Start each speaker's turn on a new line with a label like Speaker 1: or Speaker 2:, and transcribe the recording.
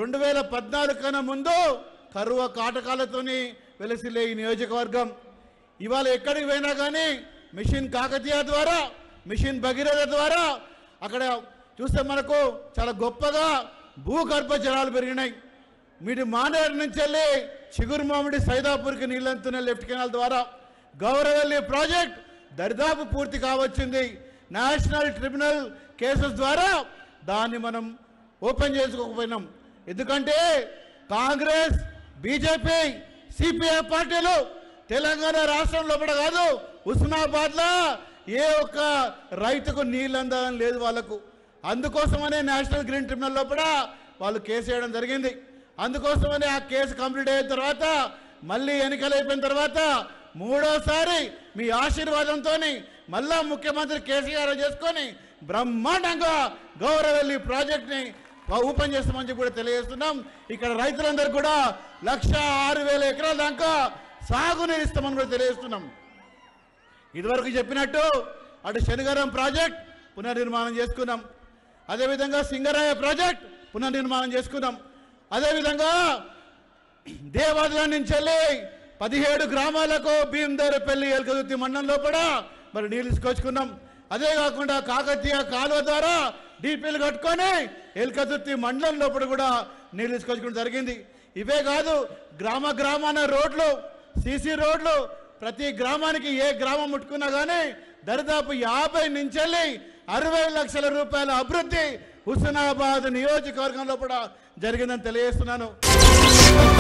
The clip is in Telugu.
Speaker 1: రెండు వేల పద్నాలుగు కన్నా ముందు కరువు కాటకాలతోని వెలసిల్లే ఈ నియోజకవర్గం ఇవాళ ఎక్కడికి పోయినా కానీ మిషన్ కాకతీయ ద్వారా మిషన్ భగీరథ ద్వారా అక్కడ చూస్తే మనకు చాలా గొప్పగా భూగర్భ జలాలు పెరిగినాయి మీటి మానేరు నుంచి వెళ్ళి చిగురు మామిడి సైదాపూర్కి నీళ్ళంతున్న లెఫ్ట్ కెనాల్ ద్వారా గౌరవల్లి ప్రాజెక్ట్ దరిదాపు పూర్తి కావచ్చింది నేషనల్ ట్రిబ్యునల్ కేసెస్ ద్వారా దాన్ని మనం ఓపెన్ చేసుకోకపోయినాం ఎందుకంటే కాంగ్రెస్ బీజేపీ సిపిఐ పార్టీలు తెలంగాణ రాష్ట్రం లోపల కాదు ఉస్మానాబాద్లో ఏ ఒక్క రైతుకు నీళ్ళు అందాలని లేదు వాళ్ళకు అందుకోసమనే నేషనల్ గ్రీన్ ట్రిబ్యునల్ లోపల వాళ్ళు కేసు వేయడం జరిగింది అందుకోసమనే ఆ కేసు కంప్లీట్ అయిన తర్వాత మళ్ళీ ఎన్నికలు అయిపోయిన తర్వాత మూడోసారి మీ ఆశీర్వాదంతో మళ్ళా ముఖ్యమంత్రి కేసీఆర్ చేసుకొని బ్రహ్మాండంగా గౌరవెల్లి ప్రాజెక్ట్ని ఓపెన్ చేస్తామని చెప్పి కూడా తెలియజేస్తున్నాం ఇక్కడ రైతులందరూ కూడా లక్ష ఆరు వేల ఎకరాల దాకా సాగునీరు ఇస్తామని కూడా తెలియజేస్తున్నాం ఇదివరకు చెప్పినట్టు అటు శనిగారం ప్రాజెక్ట్ పునర్నిర్మాణం చేసుకున్నాం అదేవిధంగా సింగరాయ ప్రాజెక్ట్ పునర్నిర్మాణం చేసుకున్నాం అదేవిధంగా దేవాదుల నుంచి వెళ్ళి పదిహేడు గ్రామాలకు భీమదేరపల్లి ఎలకదుర్తి మండలంలో కూడా మరి నీళ్లు తీసుకొచ్చుకున్నాం అదే కాకుండా కాకతీయ కాలువ ద్వారా డీపీలు కట్టుకొని ఎలకదుర్తి మండలం లోపల కూడా నీళ్లు తీసుకొచ్చుకోవడం జరిగింది ఇవే కాదు గ్రామ గ్రామాన రోడ్లు సీసీ రోడ్లు ప్రతి గ్రామానికి ఏ గ్రామం ముట్టుకున్నా కానీ దరిదాపు యాభై నుంచి వెళ్ళి అరవై లక్షల రూపాయల అభివృద్ధి హుస్నాబాద్ నియోజకవర్గంలో కూడా జరిగిందని తెలియజేస్తున్నాను